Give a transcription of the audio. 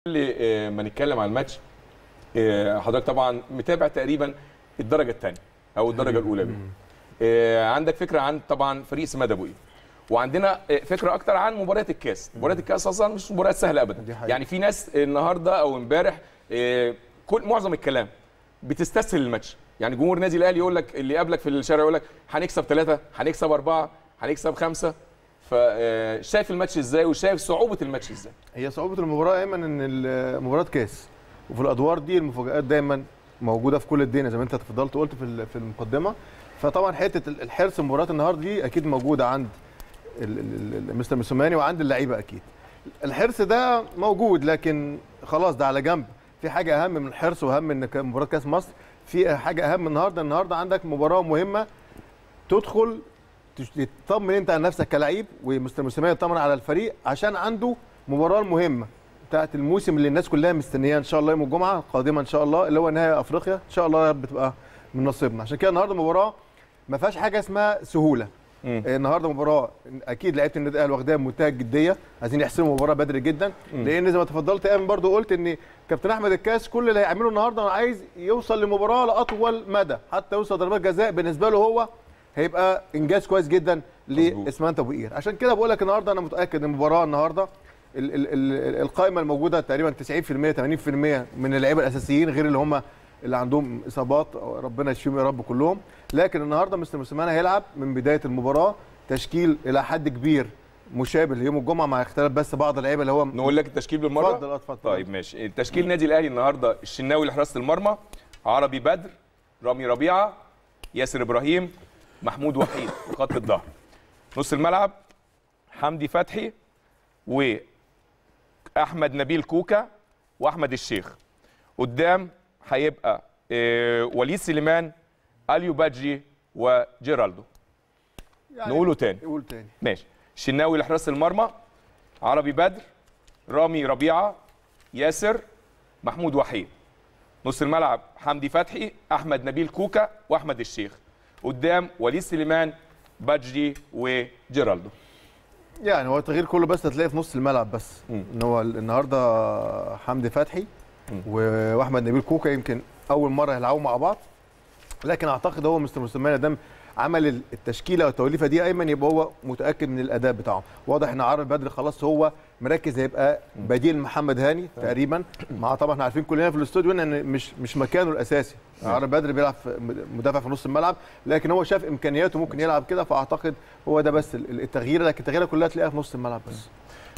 قبل آه، ما نتكلم عن الماتش آه، حضرتك طبعا متابع تقريبا الدرجه الثانيه او الدرجه الاولى بيه. آه، عندك فكره عن طبعا فريق سماد ابو قير وعندنا آه، فكره اكتر عن مباريات الكاس مباريات الكاس اصلا مش مباريات سهله ابدا دي حقيقة. يعني في ناس النهارده او امبارح آه، كل معظم الكلام بتستسهل الماتش يعني جمهور النادي الاهلي يقول لك اللي قابلك في الشارع يقول لك هنكسب ثلاثه هنكسب اربعه هنكسب خمسه فشايف الماتش ازاي وشايف صعوبه الماتش ازاي هي صعوبه المباراه ايمن ان ال- مباراه كاس وفي الادوار دي المفاجات دايما موجوده في كل الدنيا زي ما انت اتفضلت وقلت في ال- في المقدمه فطبعا حته ال- الحرص مباراه النهارده دي اكيد موجوده عند ال- ال- ال- مستر موسيماني وعند اللعيبه اكيد الحرص ده موجود لكن خلاص ده على جنب في حاجه اهم من الحرص واهم من ك- مباراه كاس مصر في حاجه اهم النهارده النهارده عندك مباراه مهمه تدخل تش- تطمن انت على نفسك كلعيب ومستر موسيماني يطمن على الفريق عشان عنده مباراه المهمه بتاعت الموسم اللي الناس كلها مستنياه ان شاء الله يوم الجمعه القادمه ان شاء الله اللي هو نهائي افريقيا ان شاء الله يا رب تبقى من نصيبنا عشان كده النهارده مباراه ما فيهاش حاجه اسمها سهوله مم. آه، النهارده مباراه اكيد لعيبه النادي الاهلي واخداها بمنتهى الجديه عايزين يحسموا المباراه بدري جدا لان زي ما تفضلت ايمن برضو قلت ان كابتن احمد الكاس كل اللي هيعمله النهارده انا عايز يوصل لمباراه لاطول مدى حتى يوصل ضربات جزاء بالنسبه له هو هيبقى انجاز كويس جدا مظبوط. لاسماعيل ابو قير عشان كده بقول لك النهارده انا متاكد ان المباراه النهارده ال- ال- ال- القائمه الموجوده تقريبا 90% 80% من اللعيبه الاساسيين غير اللي هم اللي عندهم اصابات ربنا يشفيهم يا رب كلهم لكن النهارده مستر موسيماني هيلعب من بدايه المباراه تشكيل الى حد كبير مشابه ليوم الجمعه مع اختلاف بس بعض اللعيبه اللي هو نقول لك التشكيل بالمره اتفضل اه اتفضل طيب ماشي التشكيل النادي الاهلي النهارده الشناوي لحراسه المرمى عربي بدر رامي ربيعه ياسر ابراهيم محمود وحيد في خط الظهر نص الملعب حمدي فتحي واحمد نبيل كوكا واحمد الشيخ قدام هيبقى آه، وليد سليمان اليو بادجي وجيرالدو يعني نقوله تاني قول تاني ماشي شناوي لحراس المرمى عربي بدر رامي ربيعه ياسر محمود وحيد نص الملعب حمدي فتحي احمد نبيل كوكا واحمد الشيخ قدام وليد سليمان بادجي وجيرالدو يعني هو التغيير كله بس هتلاقيه في نص الملعب بس مم. ان هو النهارده حمدي فتحي مم. و- واحمد نبيل كوكا يمكن اول مره يلعبوا مع بعض لكن اعتقد هو مستر موسيماني دام عمل ال- التشكيله والتوليفه دي ايمن يبقى هو متاكد من الاداء بتاعه واضح ان عرب بدر خلاص هو مركز هيبقى بديل محمد هاني تقريبا مع طبعا احنا عارفين كلنا في الاستوديو ان مش مش مكانه الاساسي عرب بدر بيلعب في مدافع في نص الملعب لكن هو شاف امكانياته ممكن يلعب كده فاعتقد هو ده بس ال- التغيير لكن التغييره كلها تلاقيها في نص الملعب بس